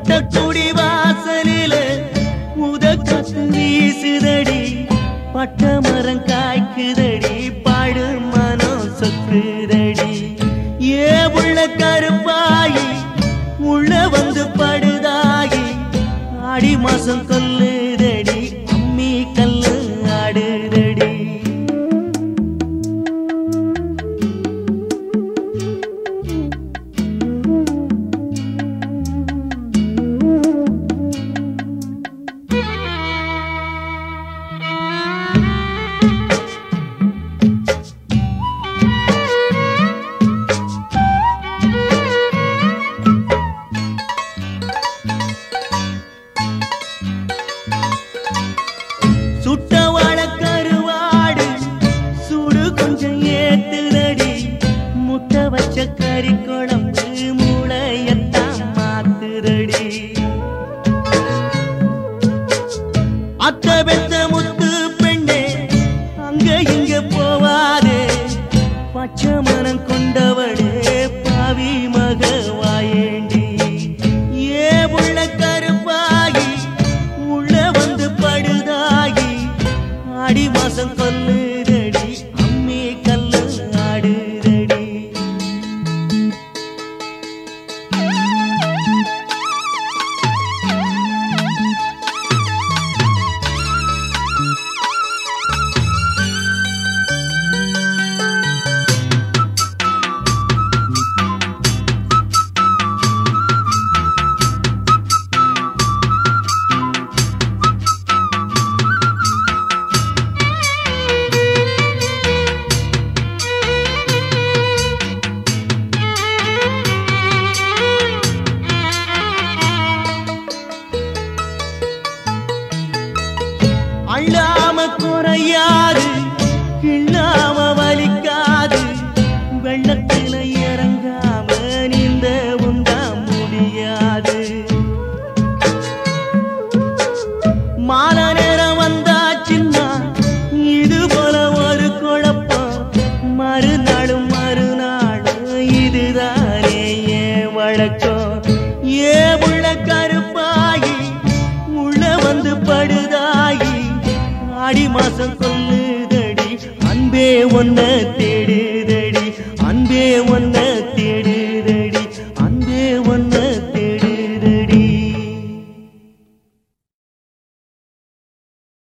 ஒட்டக்குடி வாசலில உதக்கத்து வீசுதடி பட்ட மரம் காய்க்குதடி பாடு மனம் சொக்குதடி ஏ உள்ள கருப்பாயி உள்ள வந்து படுதாகி ஆடி மாசம் கொல்லுதடி அம்மி கல்லு ஆடுதடி சுட்ட வாழக்கருவாடு சுடு கொஞ்சம் ஏத்துதடி முட்டை வச்ச கறி குழம்பு மூளையத்தான் மாத்துதடி அத்த பெத்த முத்து பெண்ணே அங்க இங்க போவாதே பச்சை மனம் கொண்டவளே பாவி மக வாயேண்டி ஏ உள்ள கருப்பாகி உள்ள வந்து படுதாகி ஆடி மாசம் கொல்லுதடி அம்மி கல்லு ஆடுதடி அள்ளாம குறையாது கிள்ளாம வலிக்காது வெள்ளத்தில இறங்காம நீந்த உண்டா முடியாது மால நேரம் வந்தாச்சுன்னா இது போல ஒரு குழப்பம் மறுநாளும் மறுநாளும் இதுதானே ஏன் வழக்கம் ஏ உள்ள கருப்பாகி உள்ள வந்து படுதாகி ஆடி மாசம் கொல்லுதடி அன்பே ஒன்ன தேடுதடி அன்பே ஒன்ன